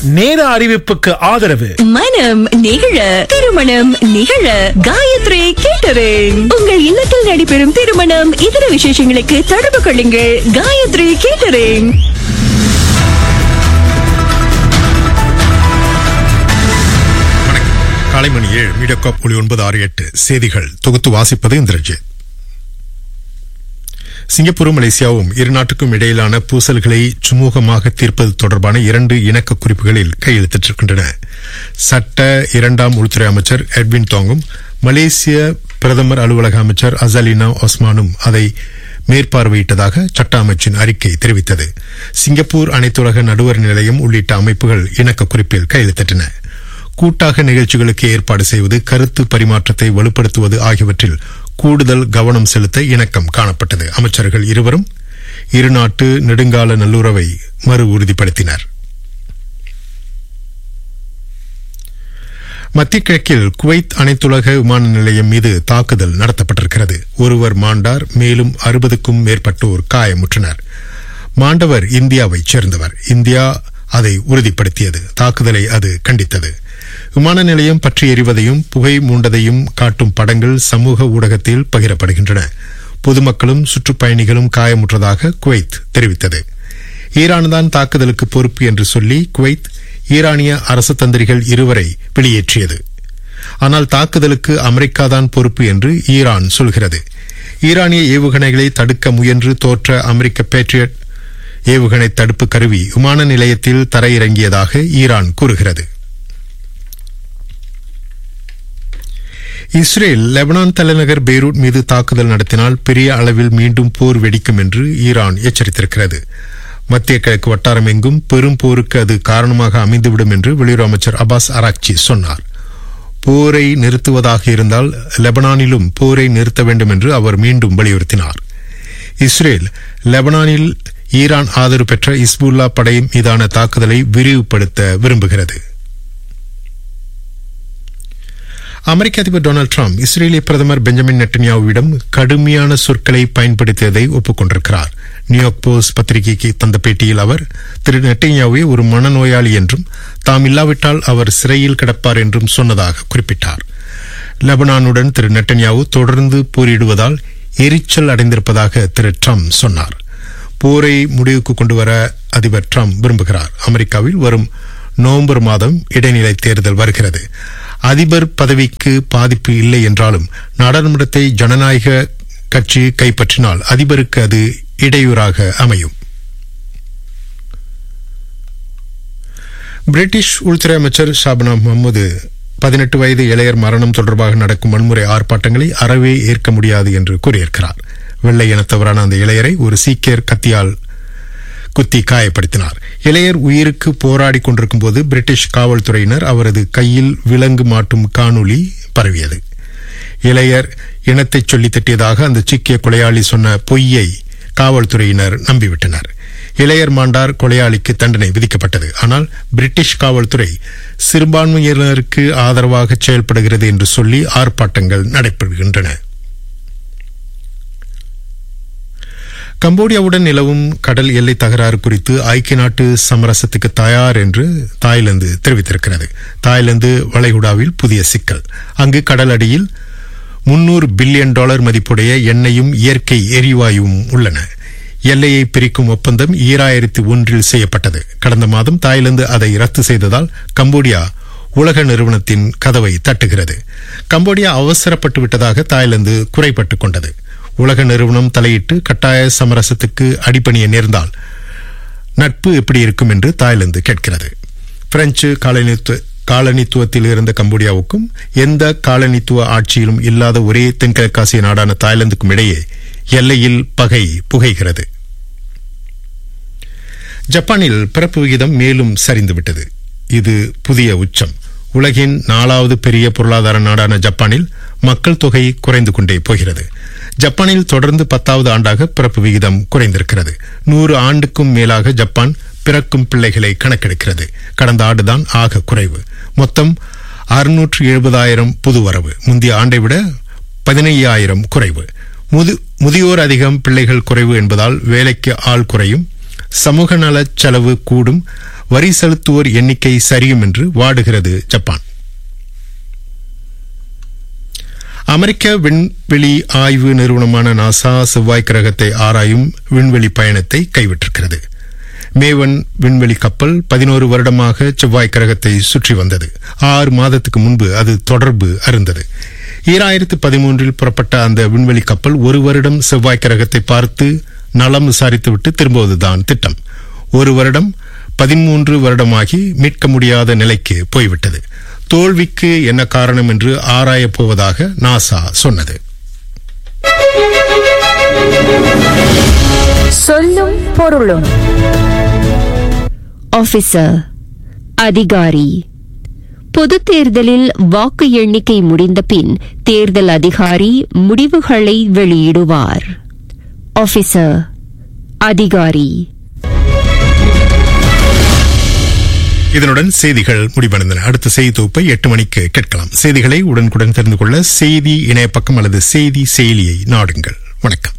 நேர அறிவிப்புக்கு ஆதரவு மனம் நிகழ திருமணம் நிகழ காயத்ரி கேட்டரிங் உங்கள் இல்லத்தில் நடைபெறும் திருமணம் இதர விசேஷங்களுக்கு தொடர்பு கொள்ளுங்கள் காயத்ரி கேட்டரிங் காலை மணி ஏழு மீடியாகாப் ஒளி ஒன்பது ஆறு எட்டு செய்திகள் தொகுத்து வாசிப்பது இந்திரஜித் சிங்கப்பூரும் மலேசியாவும் இரு நாட்டுக்கும் இடையிலான பூசல்களை சுமூகமாக தீர்ப்பது தொடர்பான இரண்டு இணக்க குறிப்புகளில் கையெழுத்திட்டிருக்கின்றன சட்ட இரண்டாம் உள்துறை அமைச்சர் எட்வின் தாங்கும் மலேசிய பிரதமர் அலுவலக அமைச்சர் அசலினா ஒஸ்மானும் அதை மேற்பார்வையிட்டதாக சட்ட அமைச்சின் அறிக்கை தெரிவித்தது சிங்கப்பூர் அனைத்துலக நடுவர் நிலையம் உள்ளிட்ட அமைப்புகள் இணக்க குறிப்பில் கையெழுத்திட்டன கூட்டாக நிகழ்ச்சிகளுக்கு ஏற்பாடு செய்வது கருத்து பரிமாற்றத்தை வலுப்படுத்துவது ஆகியவற்றில் கூடுதல் கவனம் செலுத்த இணக்கம் காணப்பட்டது அமைச்சர்கள் இருவரும் இருநாட்டு நெடுங்கால நல்லுறவை மறு உறுதிப்படுத்தினர் மத்திய கிழக்கில் குவைத் அனைத்துலக விமான நிலையம் மீது தாக்குதல் நடத்தப்பட்டிருக்கிறது ஒருவர் மாண்டார் மேலும் அறுபதுக்கும் மேற்பட்டோர் காயமுற்றனர் மாண்டவர் இந்தியாவைச் சேர்ந்தவர் இந்தியா அதை உறுதிப்படுத்தியது தாக்குதலை அது கண்டித்தது விமான நிலையம் பற்றி எறிவதையும் புகை மூண்டதையும் காட்டும் படங்கள் சமூக ஊடகத்தில் பகிரப்படுகின்றன பொதுமக்களும் சுற்றுப்பயணிகளும் காயமுற்றதாக குவைத் தெரிவித்தது ஈரான் தான் தாக்குதலுக்கு பொறுப்பு என்று சொல்லி குவைத் ஈரானிய அரசு தந்திரிகள் இருவரை வெளியேற்றியது ஆனால் தாக்குதலுக்கு அமெரிக்கா தான் பொறுப்பு என்று ஈரான் சொல்கிறது ஈரானிய ஏவுகணைகளை தடுக்க முயன்று தோற்ற அமெரிக்க பேட்ரியட் ஏவுகணை தடுப்பு கருவி விமான நிலையத்தில் தரையிறங்கியதாக ஈரான் கூறுகிறது இஸ்ரேல் லெபனான் தலைநகர் பெய்ரூட் மீது தாக்குதல் நடத்தினால் பெரிய அளவில் மீண்டும் போர் வெடிக்கும் என்று ஈரான் எச்சரித்திருக்கிறது மத்திய கிழக்கு வட்டாரம் எங்கும் பெரும் போருக்கு அது காரணமாக அமைந்துவிடும் என்று வெளியுறவு அமைச்சர் அபாஸ் அராக்சி சொன்னார் போரை நிறுத்துவதாக இருந்தால் லெபனானிலும் போரை நிறுத்த வேண்டும் என்று அவர் மீண்டும் வலியுறுத்தினார் இஸ்ரேல் லெபனானில் ஈரான் ஆதரவு பெற்ற இஸ்புல்லா படை மீதான தாக்குதலை விரிவுபடுத்த விரும்புகிறது அமெரிக்க அதிபர் டொனால்டு டிரம்ப் இஸ்ரேலிய பிரதமர் பெஞ்சமின் நெட்டன்யாவிடம் கடுமையான சொற்களை பயன்படுத்தியதை ஒப்புக்கொண்டிருக்கிறார் நியூயார்க் போஸ்ட் பத்திரிகைக்கு தந்த பேட்டியில் அவர் திரு நெட்டன்யாவை ஒரு மனநோயாளி என்றும் தாம் இல்லாவிட்டால் அவர் சிறையில் கிடப்பார் என்றும் சொன்னதாக குறிப்பிட்டார் லெபனானுடன் திரு நெட்டன்யாவு தொடர்ந்து போரிடுவதால் எரிச்சல் அடைந்திருப்பதாக திரு ட்ரம்ப் சொன்னார் போரை முடிவுக்கு கொண்டுவர அதிபர் ட்ரம்ப் விரும்புகிறார் அமெரிக்காவில் வரும் நவம்பர் மாதம் இடைநிலை தேர்தல் வருகிறது அதிபர் பதவிக்கு பாதிப்பு இல்லை என்றாலும் நாடாளுமன்றத்தை ஜனநாயக கட்சி கைப்பற்றினால் அதிபருக்கு அது இடையூறாக அமையும் பிரிட்டிஷ் உள்துறை அமைச்சர் ஷாபனா முகமது பதினெட்டு வயது இளையர் மரணம் தொடர்பாக நடக்கும் வன்முறை ஆர்ப்பாட்டங்களை அறவே ஏற்க முடியாது என்று கூறியிருக்கிறார் வெள்ளை இனத்தவரான அந்த இளையரை ஒரு சீக்கியர் கத்தியால் குத்தி காயப்படுத்தினார் இளையர் உயிருக்கு போராடி கொண்டிருக்கும் போது பிரிட்டிஷ் காவல்துறையினர் அவரது கையில் விலங்கு மாட்டும் காணொளி பரவியது இளையர் இனத்தை சொல்லி திட்டியதாக அந்த சீக்கிய கொலையாளி சொன்ன பொய்யை காவல்துறையினர் நம்பிவிட்டனர் இளையர் மாண்டார் கொலையாளிக்கு தண்டனை விதிக்கப்பட்டது ஆனால் பிரிட்டிஷ் காவல்துறை சிறுபான்மையினருக்கு ஆதரவாக செயல்படுகிறது என்று சொல்லி ஆர்ப்பாட்டங்கள் நடைபெறுகின்றன கம்போடியாவுடன் நிலவும் கடல் எல்லை தகராறு குறித்து ஐக்கிய நாட்டு சமரசத்துக்கு தயார் என்று தாய்லாந்து தெரிவித்திருக்கிறது தாய்லாந்து வளைகுடாவில் புதிய சிக்கல் அங்கு கடல் அடியில் முன்னூறு பில்லியன் டாலர் மதிப்புடைய எண்ணெயும் இயற்கை எரிவாயுவும் உள்ளன எல்லையை பிரிக்கும் ஒப்பந்தம் ஈராயிரத்தி ஒன்றில் செய்யப்பட்டது கடந்த மாதம் தாய்லாந்து அதை ரத்து செய்ததால் கம்போடியா உலக நிறுவனத்தின் கதவை தட்டுகிறது கம்போடியா அவசரப்பட்டு விட்டதாக தாய்லாந்து குறைப்பட்டுக் கொண்டது உலக நிறுவனம் தலையிட்டு கட்டாய சமரசத்துக்கு அடிப்பணிய நேர்ந்தால் நட்பு எப்படி இருக்கும் என்று தாய்லாந்து கேட்கிறது பிரெஞ்சு காலனித்துவ காலனித்துவத்தில் இருந்த கம்போடியாவுக்கும் எந்த காலனித்துவ ஆட்சியிலும் இல்லாத ஒரே தென்கிழக்காசிய நாடான தாய்லாந்துக்கும் இடையே எல்லையில் பகை புகைகிறது ஜப்பானில் பிறப்பு விகிதம் மேலும் சரிந்துவிட்டது இது புதிய உச்சம் உலகின் நாலாவது பெரிய பொருளாதார நாடான ஜப்பானில் மக்கள் தொகை குறைந்து கொண்டே போகிறது ஜப்பானில் தொடர்ந்து பத்தாவது ஆண்டாக பிறப்பு விகிதம் குறைந்திருக்கிறது நூறு ஆண்டுக்கும் மேலாக ஜப்பான் பிறக்கும் பிள்ளைகளை கணக்கெடுக்கிறது கடந்த ஆண்டுதான் ஆக குறைவு மொத்தம் அறுநூற்று எழுபதாயிரம் புது வரவு முந்தைய ஆண்டை விட பதினையாயிரம் குறைவு முது முதியோர் அதிகம் பிள்ளைகள் குறைவு என்பதால் வேலைக்கு ஆள் குறையும் சமூக நல செலவு கூடும் வரி செலுத்துவோர் எண்ணிக்கை சரியும் என்று வாடுகிறது ஜப்பான் அமெரிக்க விண்வெளி ஆய்வு நிறுவனமான நாசா செவ்வாய் கிரகத்தை ஆராயும் விண்வெளி பயணத்தை கைவிட்டிருக்கிறது மேவன் விண்வெளி கப்பல் பதினோரு வருடமாக செவ்வாய் கிரகத்தை சுற்றி வந்தது ஆறு மாதத்துக்கு முன்பு அது தொடர்பு அருந்தது ஈராயிரத்து பதிமூன்றில் புறப்பட்ட அந்த விண்வெளி கப்பல் ஒரு வருடம் செவ்வாய் கிரகத்தை பார்த்து நலம் விசாரித்துவிட்டு திரும்புவதுதான் திட்டம் ஒரு வருடம் பதிமூன்று வருடமாகி மீட்க முடியாத நிலைக்கு போய்விட்டது தோல்விக்கு என்ன காரணம் என்று ஆராயப் போவதாக நாசா சொன்னது சொல்லும் பொருளும் ஆபீசர் அதிகாரி பொதுத் தேர்தலில் வாக்கு எண்ணிக்கை முடிந்த பின் தேர்தல் அதிகாரி முடிவுகளை வெளியிடுவார் ஆபீசர் அதிகாரி இதனுடன் செய்திகள் முடிவடைந்தன அடுத்த செய்தி தொகுப்பை எட்டு மணிக்கு கேட்கலாம் செய்திகளை உடனுக்குடன் தெரிந்து கொள்ள செய்தி இணையப்பக்கம் அல்லது செய்தி செயலியை நாடுங்கள் வணக்கம்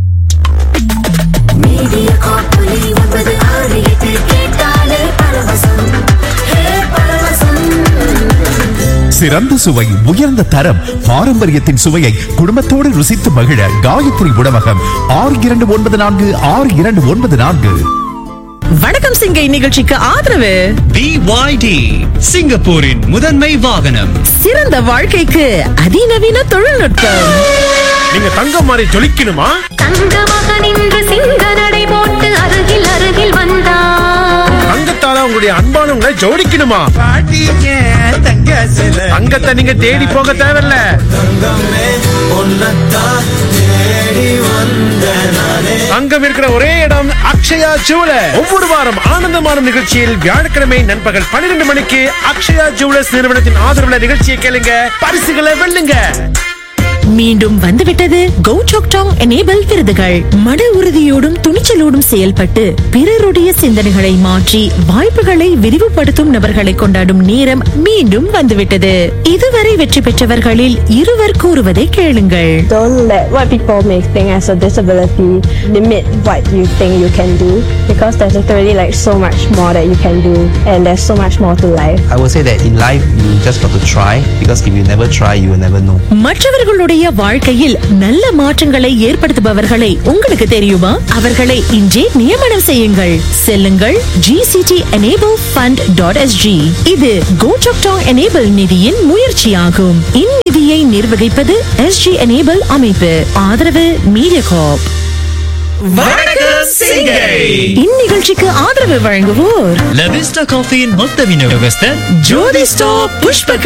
மீடியா காப்பொலி ஒன்பது ஆறு எட்டு கேட்டாலே பரவசம் ஹே பரவசம் சிறந்த சுவை உயர்ந்த தரம் பாரம்பரியத்தின் சுவையை குடும்பத்தோடு ருசித்து மகிழ காயத்ரி உணவகம் ஆறு இரண்டு ஒன்பது நான்கு ஆறு இரண்டு ஒன்பது நான்கு வணக்கம் சிங்கை நிகழ்ச்சிக்கு ஆதரவு BYD சிங்கப்பூரின் முதன்மை வாகனம் சிறந்த வாழ்க்கைக்கு அதிநவீன தொழில்நுட்பம் நீங்க தங்கம் மாதிரி ஜொலிக்கணுமா தங்கமாக நின்று சிங்க நடை போட்டு அருகில் அருகில் வந்தான் தங்கத்தால உங்களுடைய அன்பானவங்களை ஜோடிக்கணுமா தங்கத்தை நீங்க தேடி போக தேவையில்ல தங்கம் இருக்கிற ஒரே இடம் அக்ஷயா ஜுவலர் ஒவ்வொரு வாரம் ஆனந்தமான நிகழ்ச்சியில் வியாழக்கிழமை நண்பகல் பன்னிரண்டு மணிக்கு அக்ஷயா ஜுவலர்ஸ் நிறுவனத்தின் ஆதரவுல நிகழ்ச்சியை கேளுங்க பரிசுகளை வெல்லுங்க மீண்டும் வந்துவிட்டது கோ டாங் எனேபிள் விருதுகள் மன உறுதியோடும் துணிச்சலோடும் செயல்பட்டு பிறருடைய சிந்தனைகளை மாற்றி வாய்ப்புகளை விரிவுபடுத்தும் நபர்களை கொண்டாடும் நேரம் மீண்டும் வந்துவிட்டது இதுவரை வெற்றி பெற்றவர்களில் இருவர் கூறுவதை கேளுங்கள் don't let what people may think as a disability limit what you think you can do because there's literally like so much more that you can do and there's so much more to life I will say that in life you just got to try because if you never try you will never know. மற்றவர்களுடைய வாழ்க்கையில் நல்ல மாற்றங்களை ஏற்படுத்துபவர்களை உங்களுக்கு தெரியுமா அவர்களை இன்றே நியமனம் செய்யுங்கள் செல்லுங்கள் GCT enable fund dot SG இது கோடாங் எனேபிள் நிதியின் முயற்சியாகும் இந்நிதியை நிர்வகிப்பது எஸ்ஜி எனேபிள் அமைப்பு ஆதரவு மீடியா கார்ப் வணக்கம் சிங்கை இந்நிகழ்ச்சிக்கு ஆதரவு வழங்குவோர் லவிஸ்டா காஃபியின் மொத்த விநியோகஸ்தர் ஜோதி ஸ்டாப் புஷ்ப